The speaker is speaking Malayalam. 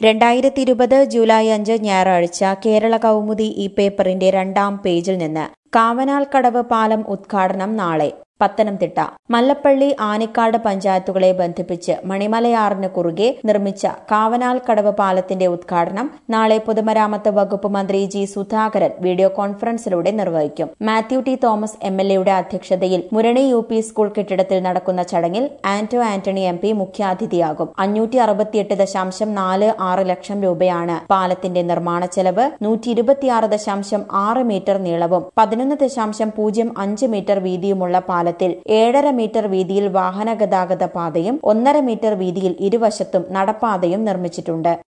രണ്ടായിരത്തി ഇരുപത് ജൂലൈ അഞ്ച് ഞായറാഴ്ച കേരള കൗമുദി ഈ പേപ്പറിന്റെ രണ്ടാം പേജിൽ നിന്ന് കാവനാൽ കടവ് പാലം ഉദ്ഘാടനം നാളെ പത്തനംതിട്ട മല്ലപ്പള്ളി ആനിക്കാട് പഞ്ചായത്തുകളെ ബന്ധിപ്പിച്ച് മണിമലയാറിന് കുറുകെ നിർമ്മിച്ച കാവനാൽ കടവ് പാലത്തിന്റെ ഉദ്ഘാടനം നാളെ പൊതുമരാമത്ത് വകുപ്പ് മന്ത്രി ജി സുധാകരൻ വീഡിയോ കോൺഫറൻസിലൂടെ നിർവഹിക്കും Mathew T Thomas M L എയുടെ അധ്യക്ഷതയിൽ മുരണി യു പി സ്കൂൾ കെട്ടിടത്തിൽ നടക്കുന്ന ചടങ്ങിൽ ആന്റോ ആന്റണി എം പി മുഖ്യാതിഥിയാകും അഞ്ഞൂറ്റി അറുപത്തിയെട്ട് ദശാംശം നാല് ആറ് ലക്ഷം രൂപയാണ് പാലത്തിന്റെ നിർമ്മാണ ചെലവ് നൂറ്റി ഇരുപത്തിയാറ് ദശാംശം ആറ് മീറ്റർ നീളവും പതിനൊന്ന് ദശാംശം പൂജ്യം അഞ്ച് മീറ്റർ വീതിയുമുള്ള പാലത്തിൽ ഏഴര മീറ്റർ വീതിയിൽ വാഹന ഗതാഗത പാതയും ഒന്നര മീറ്റർ വീതിയിൽ ഇരുവശത്തും നടപ്പാതയും നിർമ്മിച്ചിട്ടുണ്ട്